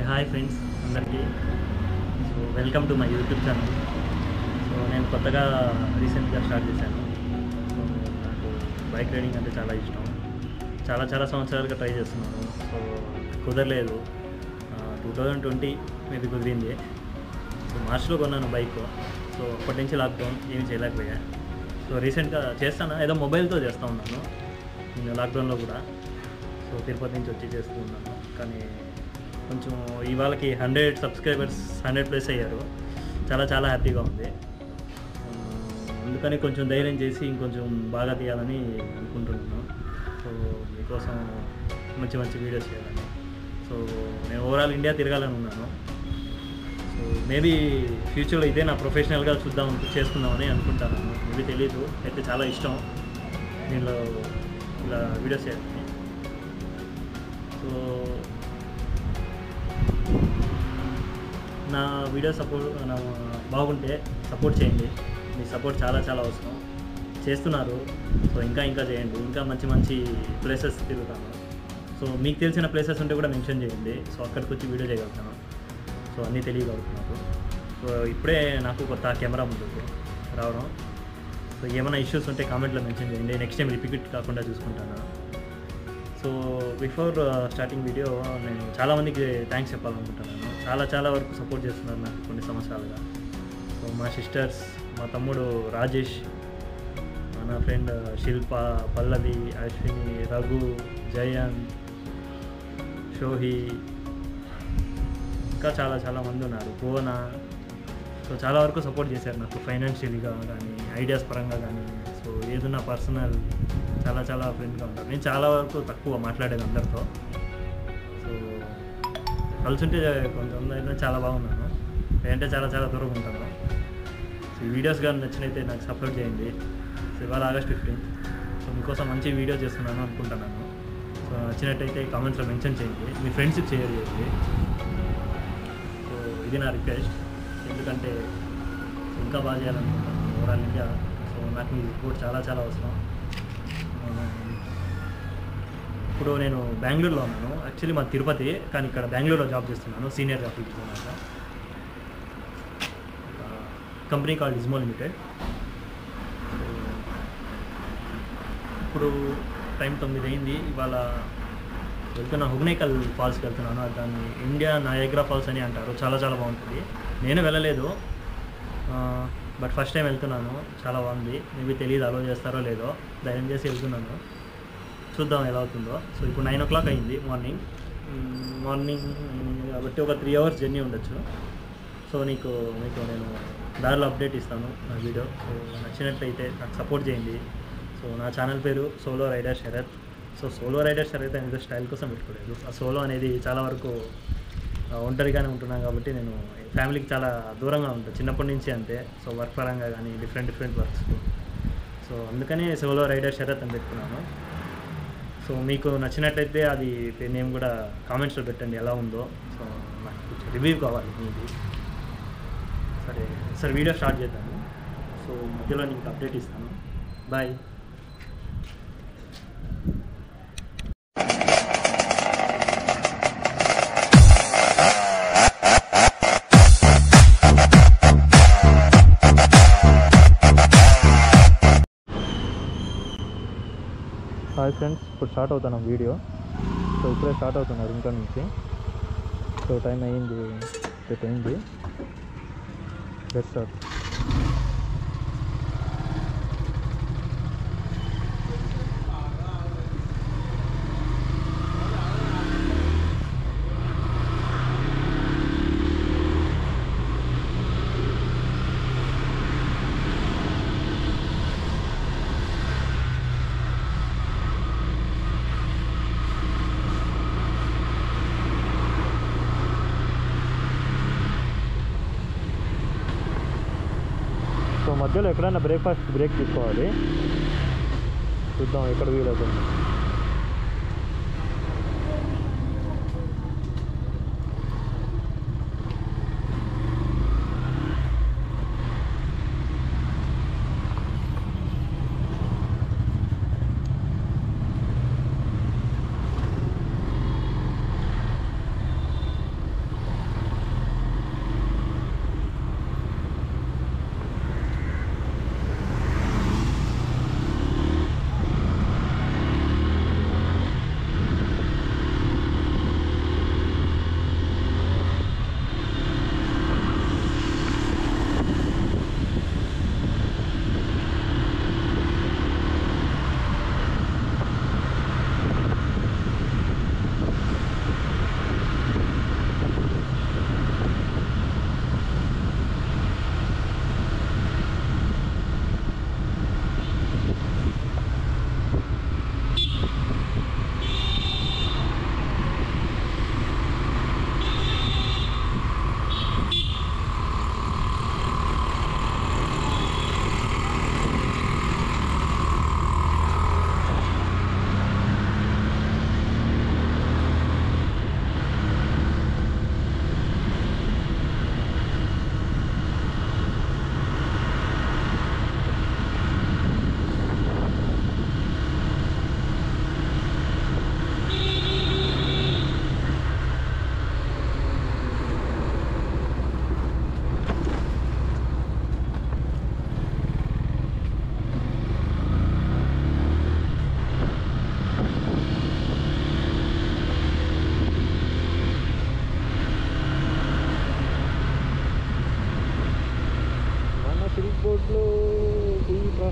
Hi friends అందరికీ so welcome to my YouTube channel so నేను కొత్తగా రీసెంట్గా స్టార్ట్ చేశాను సో నాకు బైక్ రైడింగ్ అంటే చాలా ఇష్టం చాలా చాలా సంవత్సరాలుగా ట్రై చేస్తున్నాను సో కుదరలేదు టూ థౌజండ్ ట్వంటీ మేబీ కుదిరింది సో మార్చ్లో కొన్నాను బైక్ సో అప్పటి నుంచి లాక్డౌన్ ఏమీ చేయలేకపోయా సో రీసెంట్గా చేస్తాను ఏదో మొబైల్తో చేస్తూ ఉన్నాను నేను లాక్డౌన్లో కూడా సో తిరుపతి నుంచి వచ్చి చేస్తూ ఉన్నాను కానీ కొంచెం ఇవాళకి హండ్రెడ్ సబ్స్క్రైబర్స్ హండ్రెడ్ ప్లస్ అయ్యారు చాలా చాలా హ్యాపీగా ఉంది ఆ, అందుకని కొంచెం ధైర్యం చేసి ఇంకొంచెం బాగా తీయాలని అనుకుంటున్నాను సో మీకోసం మంచి మంచి వీడియోస్ చేయాలని సో నేను ఓవరాల్ ఇండియా తిరగాలని ఉన్నాను సో మేబీ ఫ్యూచర్లో ఇదే నా ప్రొఫెషనల్గా చూద్దాం చేసుకుందామని అనుకుంటాను మేబీ తెలీదు అయితే చాలా ఇష్టం దీనిలో ఇలా వీడియోస్ చేయాలని సో నా వీడియో సపోర్ట్ నా బాగుంటే సపోర్ట్ చేయండి మీ సపోర్ట్ చాలా చాలా అవసరం చేస్తున్నారు సో ఇంకా ఇంకా చేయండి ఇంకా మంచి మంచి ప్లేసెస్ తిరుగుతాను సో మీకు తెలిసిన ప్లేసెస్ ఉంటే కూడా మెన్షన్ చేయండి సో అక్కడికి వచ్చి వీడియో చేయగలుగుతాను సో అన్నీ తెలియగలుగుతున్నారు సో ఇప్పుడే నాకు కొత్త కెమెరా ఉంటుంది రావడం సో ఏమైనా ఇష్యూస్ ఉంటే కామెంట్లో మెన్షన్ చేయండి నెక్స్ట్ టైం రిపీట్ కాకుండా చూసుకుంటాను సో బిఫోర్ స్టార్టింగ్ వీడియో నేను చాలామందికి థ్యాంక్స్ చెప్పాలనుకుంటున్నాను చాలా చాలా వరకు సపోర్ట్ చేస్తున్నారు నాకు కొన్ని సంవత్సరాలుగా సో మా సిస్టర్స్ మా తమ్ముడు రాజేష్ నా ఫ్రెండ్ శిల్ప పల్లవి అశ్విని రఘు జయన్ షోహి ఇంకా చాలా చాలా మంది ఉన్నారు భువన సో చాలా వరకు సపోర్ట్ చేశారు నాకు ఫైనాన్షియల్గా కానీ ఐడియాస్ పరంగా కానీ సో ఏదన్నా పర్సనల్ చాలా చాలా ఫ్రెండ్గా ఉంటారు నేను చాలా వరకు తక్కువ మాట్లాడేది అందరితో సో కలిసి ఉంటే కొంతమంది చాలా బాగున్నాను లేదంటే చాలా చాలా దూరం ఉంటాను సో ఈ వీడియోస్ కానీ నచ్చినైతే నాకు సపోర్ట్ చేయండి సో ఇవాళ ఆగస్ట్ ఫిఫ్టీన్త్ సో మీకోసం మంచి వీడియో చేస్తున్నాను అనుకుంటున్నాను సో నచ్చినట్టయితే కామెంట్స్లో మెన్షన్ చేయండి మీ ఫ్రెండ్స్కి షేర్ చేయండి సో ఇది నా రిక్వెస్ట్ ఎందుకంటే ఇంకా బాగా చేయాలనుకుంటున్నాను ఓవరాల్ ఇండియా సో నాకు మీ సపోర్ట్ చాలా చాలా అవసరం నేను ఇప్పుడు నేను బెంగళూరులో ఉన్నాను యాక్చువల్లీ మా తిరుపతి కానీ ఇక్కడ బెంగళూరులో జాబ్ చేస్తున్నాను సీనియర్ గ్రాఫిక్ డిజైనర్గా కంపెనీ కాల్డ్ ఇజ్మో లిమిటెడ్ ఇప్పుడు టైం తొమ్మిది అయింది ఇవాళ వెళ్తున్నా హుగ్నేకల్ ఫాల్స్కి వెళ్తున్నాను దాన్ని ఇండియా నాయగ్రా ఫాల్స్ అని అంటారు చాలా చాలా బాగుంటుంది నేను వెళ్ళలేదు బట్ ఫస్ట్ టైం వెళ్తున్నాను చాలా బాగుంది మేబీ తెలియదు అలో చేస్తారో లేదో ధైర్యం చేసి వెళ్తున్నాను చూద్దాం ఎలా అవుతుందో సో ఇప్పుడు నైన్ ఓ క్లాక్ అయింది మార్నింగ్ మార్నింగ్ కాబట్టి ఒక త్రీ అవర్స్ జర్నీ ఉండొచ్చు సో నీకు మీకు నేను దారిలో అప్డేట్ ఇస్తాను నా వీడియో సో నచ్చినట్లయితే నాకు సపోర్ట్ చేయండి సో నా ఛానల్ పేరు solo rider Sharath so solo rider Sharath అనేది స్టైల్ కోసం పెట్టుకోలేదు ఆ సోలో అనేది చాలా వరకు ఆ, ఒంటరిగానే ఉంటున్నాను కాబట్టి నేను ఫ్యామిలీకి చాలా దూరంగా ఉంటాను చిన్నప్పటి నుంచి అంతే సో వర్క్ పరంగా కానీ డిఫరెంట్ డిఫరెంట్ వర్క్స్ సో అందుకని సోలో రైడర్ శరత్ అని పెట్టుకున్నాను సో మీకు నచ్చినట్లయితే అది నేమ్ కూడా కామెంట్స్లో పెట్టండి ఎలా ఉందో సో నాకు కొంచెం రివ్యూ కావాలి మీది సరే సరే వీడియో స్టార్ట్ చేద్దాము సో మధ్యలో నీకు అప్డేట్ ఇస్తాను బాయ్ హాయ్ ఫ్రెండ్స్ ఇప్పుడు స్టార్ట్ అవుతాను వీడియో సో ఇప్పుడే స్టార్ట్ అవుతున్నారు ఇంకా నుంచి సో టైం అయ్యింది రేపు అయింది లెట్ స్టార్ట్ సో మధ్యలో ఎక్కడైనా బ్రేక్ఫాస్ట్ బ్రేక్ తీసుకోవాలి చూద్దాం ఎక్కడ వీలవుతుంది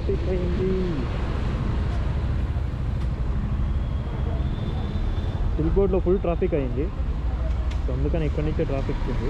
ట్రాఫిక్ అయింది సిల్క్ బోర్డ్లో ఫుల్ ట్రాఫిక్ అయింది సో అందుకని ఇక్కడి నుంచే ట్రాఫిక్ ఉంది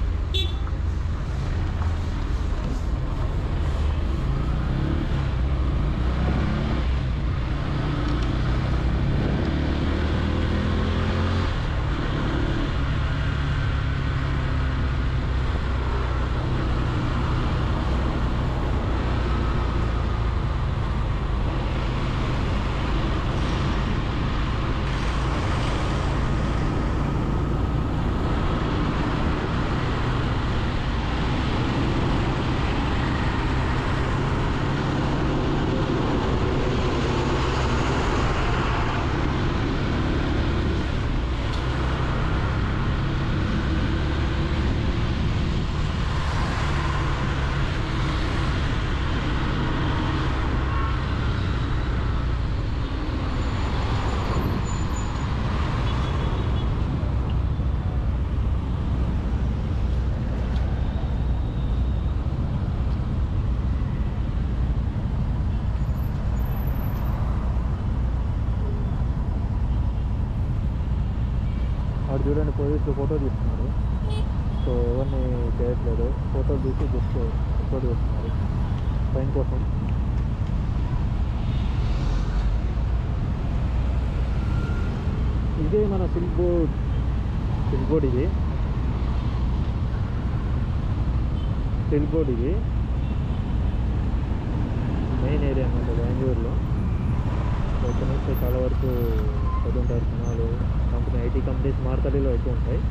వాడు చూడండి పోలీసులు ఫోటో తీస్తున్నారు సో ఎవరిని చేయట్లేదు ఫోటోలు తీసి జస్ట్ అప్లోడ్ చేస్తున్నారు ఫైన్ కోసం ఇదే మన సిల్క్ బోర్డ్ సిల్క్ బోర్డ్ ఇది సిల్క్ బోర్డ్ ఇది మెయిన్ ఏరియా అన్నమాట బెంగళూరులో సో ఇక్కడ నుంచి చాలా వరకు చదువుంటారు జనాలు కంపెనీ ఐటీ కంపెనీస్ మార్కలీలో ఎక్కువ ఉంటాయి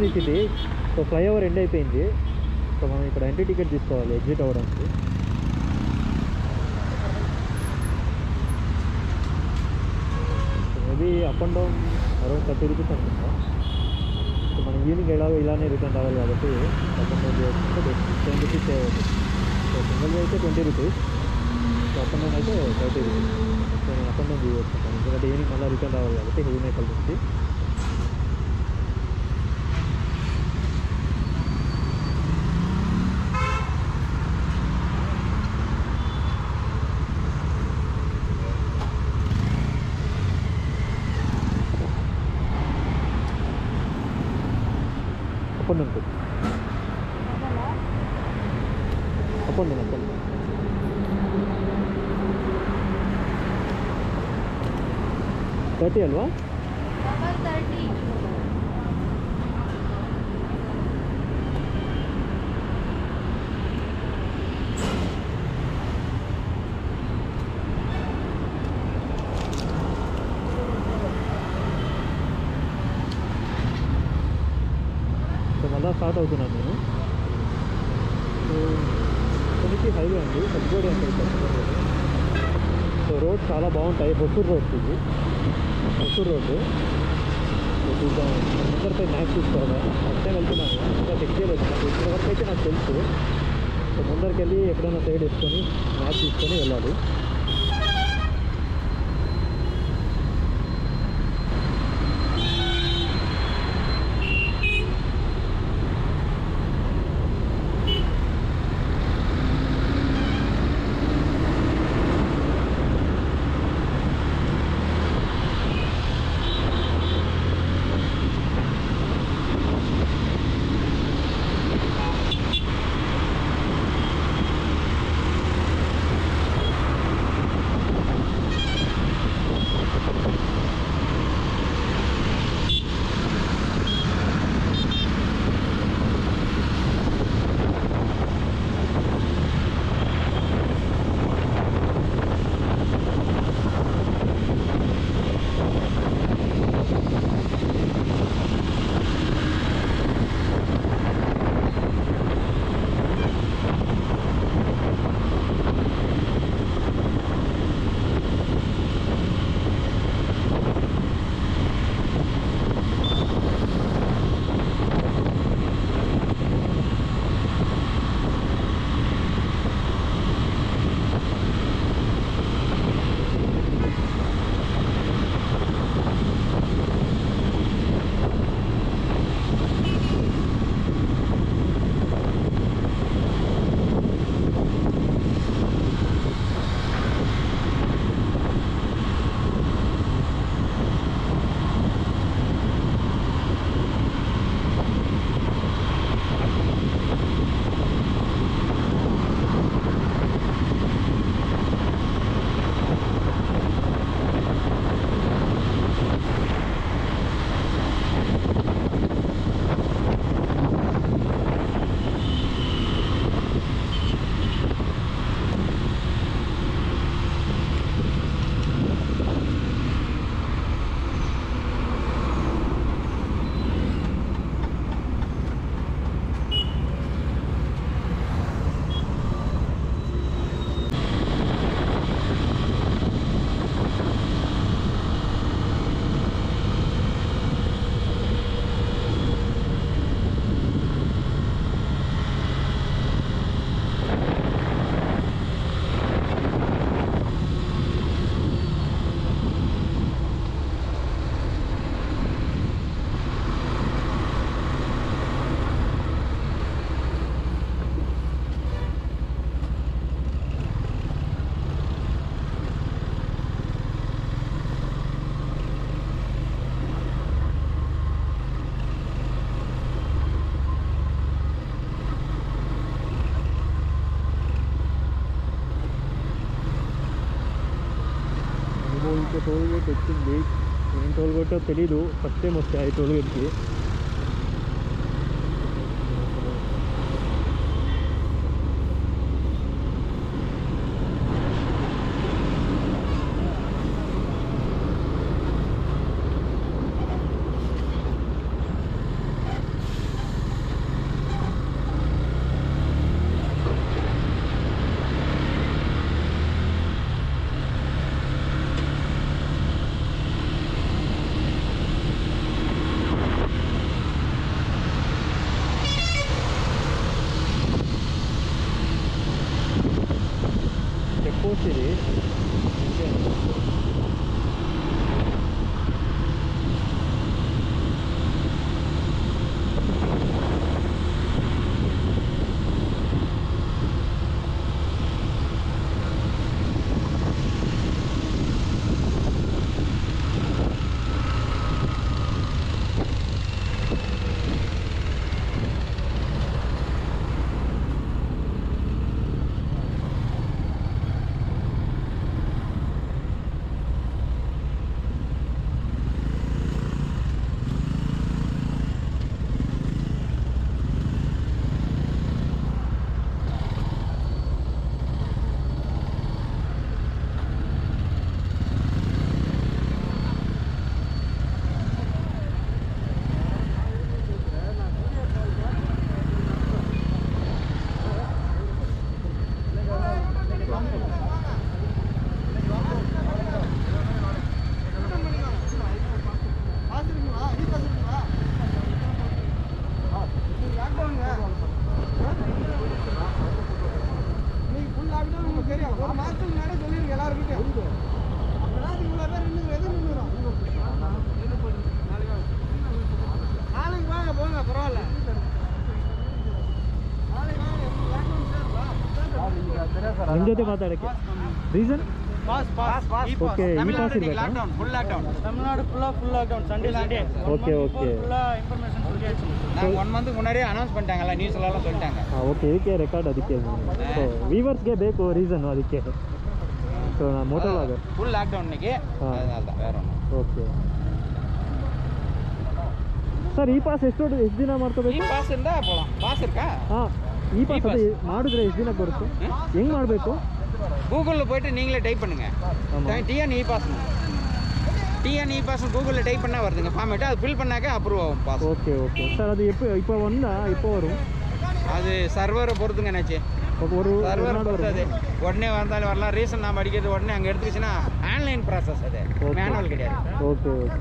బీచ్ ఇది సో ఫ్లైఓవర్ ఎండ్ అయిపోయింది సో మనం ఇక్కడ ఎంట్రీ టికెట్ తీసుకోవాలి ఎగ్జిట్ అవ్వడానికి maybe up and down around thirty rupees అనుకుంటా సో మనం ఈవినింగ్ ఎలాగో ఇలానే రిటర్న్ రావాలి కాబట్టి అప్ అండ్ డౌన్ చేసుకుంటే టెన్ రూపీస్ సేవ్ అవుతుంది సో సింగిల్ అయితే twenty rupees so up and down అయితే థర్టీ రూపీస్ సో నేను అప్ అండ్ డౌన్ చేసుకుంటాను ఎందుకంటే ఈవినింగ్ మళ్ళీ రిటర్న్ రావాలి కాబట్టి హెవీ మేకల్ నుంచి up and down up and down up and down thirty అల్వా డబల్ థర్టీ సో మళ్ళీ స్టార్ట్ అవుతున్నాను నేను సో కొనికి హైవే అండి సబ్గోడి అంటే సో రోడ్ చాలా బాగుంటాయి హొసూర్ రోడ్స్ ఇది హొసూర్ రోడ్డు సో చూద్దాం ముందరిపై మ్యాప్ చూసుకోవాలి ఫస్ట్ టైం వెళ్తున్నాను ఇంకా చెక్ చేయలేదు నాకు ఇప్పటి వరకు అయితే నాకు తెలుసు సో ముందరికి వెళ్ళి ఎక్కడైనా సైడ్ వేసుకొని మ్యాప్ తీసుకొని వెళ్ళాలి ఇదిగో ఇంకో టోల్ గేట్ వచ్చింది ఏం టోల్ గేటో తెలీదు ఫస్ట్ టైం వచ్చాయి టోల్ గేట్కి పోస్ట్ ఇది ఓకే. ನಿಮ್ಮ ಜೊತೆ ಮಾತಾಡೋಕ್ಕೆ reason pass pass pass Okay, ಈ pass ಇರ್ಬೇಕಾ? Lockdown full lockdown Tamil Nadu full full lockdown Sunday Sunday Okay, okay. Full information சொல்லியாச்சு நாங்க ஒன் மந்த்க்கு முன்னாடியே அனௌன்ஸ் பண்ணிட்டாங்கல்ல நியூஸ்ல எல்லாம் சொல்லிட்டாங்க ಹಾಂ ಓಕೆ ಇದಕ್ಕೆ ರೆಕಾರ್ಡ್ ಅದಕ್ಕೆ ಸೊ ವೀವರ್ಸ್ಗೆ ಬೇಕು ರೀಸನ್ನು ಅದಕ್ಕೆ ಸೊ ನಾನು ಮೋಟೋ ಲಾಗರ್ ஃபுல் லாக்டவுன் இன்னைக்கு ஆ. அதனால தான் வேற ஒன்றும் ಓಕೆ ಸರ್ ಈ ಪಾಸ್ ಎಷ್ಟು ಎಷ್ಟು ದಿನ ಈ ಮಾಡ್ಕೋಬೇಕು ಪಾಸ್ இருந்தா போலாம் பாஸ் இருக்கா ಹಾಂ ಈ ಪಾಸ್ E-pass. ಅದು ಮಾಡಿದ್ರೆ ಎಷ್ಟು ದಿನ ಬರುತ್ತೆ ಹ್ಮ್? ಹೆಂಗೆ ಮಾಡಬೇಕು கூகுள்ல போயிட்டு நீங்களே டைப் பண்ணுங்க ஆமா. TN e pass TN e pass கூகுள்ல டைப் பண்ணா வருதுங்க ஃபார்மேட் அது ஃபில் பண்ணாக்க அப்ரூவ் ஆகும் பாஸ் ఓకే ఓకే సార్ అది ఎప్పుడు இப்போ వందా இப்போ வரும் அது சர்வரை பொறுத்துங்க என்னாச்சு ఒక ஒரு ஒரு சர்வர் நாள் பொறுத்து அது வரும் உடனே வந்தாலும் வரலாம் ரீசன் நாம அடிக்கிறது உடனே அங்கே எடுத்துச்சுன்னா ஆன்லைன் ப்ராசஸ் அது Okay. மேனுவல் கிடையாது ఓకే ఓకే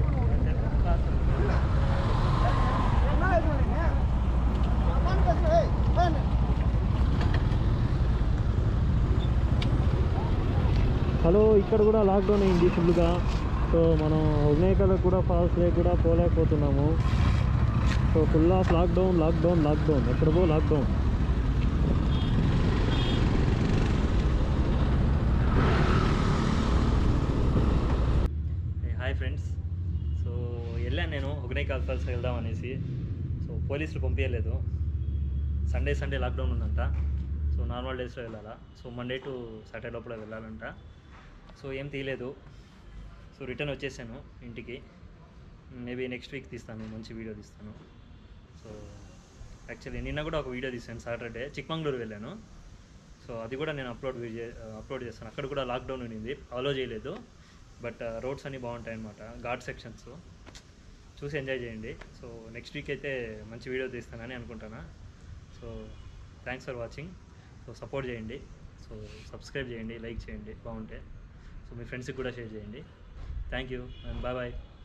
హలో ఇక్కడ కూడా లాక్డౌన్ అయింది ఫుల్గా సో మనం హుగ్నేకల్ కూడా ఫాల్స్ లేక్ కూడా పోలేకపోతున్నాము so full of lockdown lockdown lockdown ఎక్కడికో లాక్డౌన్ హాయ్ ఫ్రెండ్స్ సో వెళ్ళాను నేను హుగ్నైకాల్ ఫాల్స్ వెళ్దాం అనేసి సో పోలీసులు పంపించలేదు సండే సండే లాక్డౌన్ ఉందంట సో నార్మల్ డేస్లో వెళ్ళాలా సో మండే టు సాటర్డే లోపల వెళ్ళాలంట సో ఏం తీయలేదు సో రిటర్న్ వచ్చేసాను ఇంటికి మేబీ నెక్స్ట్ వీక్ తీస్తాను మంచి వీడియో తీస్తాను సో యాక్చువల్లీ నిన్న కూడా ఒక వీడియో తీసాను సాటర్డే చిక్మంగళూరు వెళ్ళాను సో అది కూడా నేను అప్లోడ్ చే- అప్లోడ్ చేస్తాను అక్కడ కూడా లాక్డౌన్ ఉండింది అలో చేయలేదు బట్ రోడ్స్ అన్నీ బాగుంటాయి అనమాట ఘాట్ సెక్షన్స్ చూసి ఎంజాయ్ చేయండి సో నెక్స్ట్ వీక్ అయితే మంచి వీడియో తీస్తానని అనుకుంటాను so thanks for watching so support చేయండి సో సబ్స్క్రైబ్ చేయండి లైక్ చేయండి బాగుంటే సో మీ ఫ్రెండ్స్కి కూడా షేర్ చేయండి thank you and bye bye